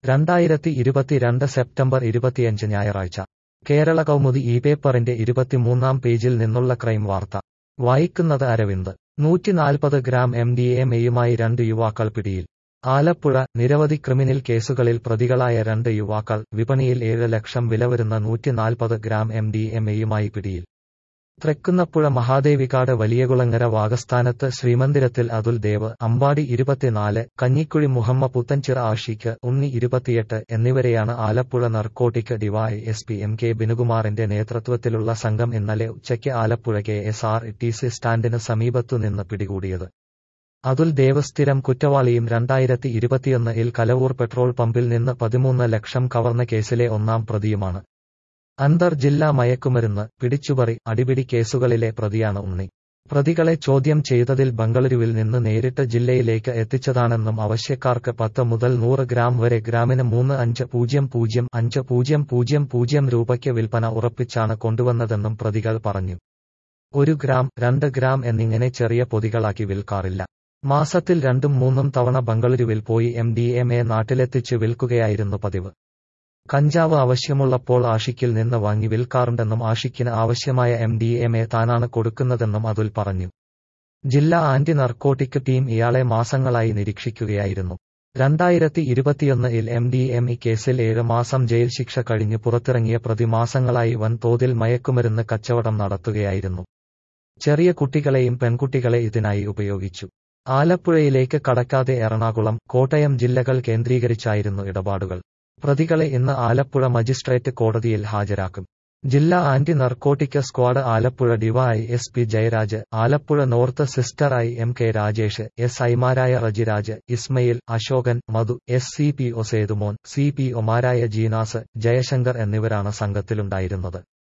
രണ്ടായിരത്തി ഇരുപത്തിരണ്ട് സെപ്റ്റംബർ ഇരുപത്തിയഞ്ച് ഞായറാഴ്ച കേരള കൗമുദി ഈ പേപ്പറിന്റെ ഇരുപത്തിമൂന്നാം പേജിൽ നിന്നുള്ള ക്രൈം വാർത്ത വായിക്കുന്നത് അരവിന്ദ് നൂറ്റിനാൽപ്പത് ഗ്രാം എം ഡി എം എയുമായി രണ്ട് യുവാക്കൾ പിടിയിൽ ആലപ്പുഴ നിരവധി ക്രിമിനൽ കേസുകളിൽ പ്രതികളായ രണ്ട് യുവാക്കൾ വിപണിയിൽ ഏഴ് ലക്ഷം വില വരുന്ന നൂറ്റിനാൽപ്പത് ഗ്രാം എം ഡി എം എയുമായി പിടിയിൽ തൃക്കുന്നപ്പുഴ മഹാദേവികാട് വലിയകുളങ്ങര വാഗസ്ഥാനത്ത് ശ്രീമന്ദിരത്തിൽ അതുൽ ദേവ് അമ്പാടി ഇരുപത്തിനാല് കഞ്ഞിക്കുഴി മുഹമ്മ പുത്തൻചിറ ആഷിക്ക് ഉണ്ണി ഇരുപത്തിയെട്ട് എന്നിവരെയാണ് Alappuzha narcotic DY S P M K ബിനുകുമാറിന്റെ നേതൃത്വത്തിലുള്ള സംഘം ഇന്നലെ ഉച്ചയ്ക്ക് Alappuzha K S R T C സ്റ്റാൻഡിന് സമീപത്തുനിന്ന് പിടികൂടിയത് അതുൽ ദേവ് സ്ഥിരം കുറ്റവാളിയും രണ്ടായിരത്തി ഇരുപത്തിയൊന്ന് ഇൽ കലവൂർ പെട്രോൾ പമ്പിൽ നിന്ന് പതിമൂന്ന് ലക്ഷം കവർന്ന കേസിലെ ഒന്നാം പ്രതിയുമാണ് അന്തർ ജില്ലാ മയക്കുമരുന്ന് പിടിച്ചുപറി അടിപിടി കേസുകളിലെ പ്രതിയാണ് ഉണ്ണി പ്രതികളെ ചോദ്യം ചെയ്തതിൽ ബംഗളൂരുവിൽ നിന്ന് നേരിട്ട് ജില്ലയിലേക്ക് എത്തിച്ചതാണെന്നും ആവശ്യക്കാർക്ക് പത്ത് മുതൽ നൂറ് ഗ്രാം വരെ ഗ്രാമിന് മൂന്ന് അഞ്ച് പൂജ്യം പൂജ്യം അഞ്ച് പൂജ്യം പൂജ്യം പൂജ്യം രൂപയ്ക്ക് വിൽപ്പന ഉറപ്പിച്ചാണ് കൊണ്ടുവന്നതെന്നും പ്രതികൾ പറഞ്ഞു ഒരു ഗ്രാം രണ്ട് ഗ്രാം എന്നിങ്ങനെ ചെറിയ പൊതികളാക്കി വിൽക്കാറില്ല മാസത്തിൽ രണ്ടും മൂന്നും തവണ ബംഗളൂരുവിൽ പോയി എം ഡി എം എ നാട്ടിലെത്തിച്ച് വിൽക്കുകയായിരുന്നു പതിവ് കഞ്ചാവ് ആവശ്യമുള്ളപ്പോൾ ആഷിക്കിൽ നിന്ന് വാങ്ങി വിൽക്കാറുണ്ടെന്നും ആഷിക്കിന് ആവശ്യമായ എം ഡി എം എ താനാണ് കൊടുക്കുന്നതെന്നും അതുൽ പറഞ്ഞു ജില്ലാ ആന്റി നർക്കോട്ടിക് ടീം ഇയാളെ മാസങ്ങളായി നിരീക്ഷിക്കുകയായിരുന്നു രണ്ടായിരത്തി ഇരുപത്തിയൊന്ന് ഇൽ എം ഡി എം ഇ കേസിൽ ഏഴ് മാസം ജയിൽ ശിക്ഷ കഴിഞ്ഞ് പുറത്തിറങ്ങിയ പ്രതി മാസങ്ങളായി വൻതോതിൽ മയക്കുമരുന്ന് കച്ചവടം നടത്തുകയായിരുന്നു ചെറിയ കുട്ടികളെയും പെൺകുട്ടികളെ ഇതിനായി ഉപയോഗിച്ചു ആലപ്പുഴയിലേക്ക് കടക്കാതെ എറണാകുളം കോട്ടയം ജില്ലകൾ കേന്ദ്രീകരിച്ചായിരുന്നു ഇടപാടുകൾ പ്രതികളെ ഇന്ന് ആലപ്പുഴ മജിസ്ട്രേറ്റ് കോടതിയിൽ ഹാജരാക്കും ജില്ലാ anti narcotic squad Alappuzha DY S P Jayaraj Alappuzha north sister I M K Rajesh S ഐമാരായ Rejiraj Ismail Ashokan Madhu S C P O Sethumon C P ഒമാരായ ജീനാസ് ജയശങ്കർ എന്നിവരാണ് സംഘത്തിലുണ്ടായിരുന്നത്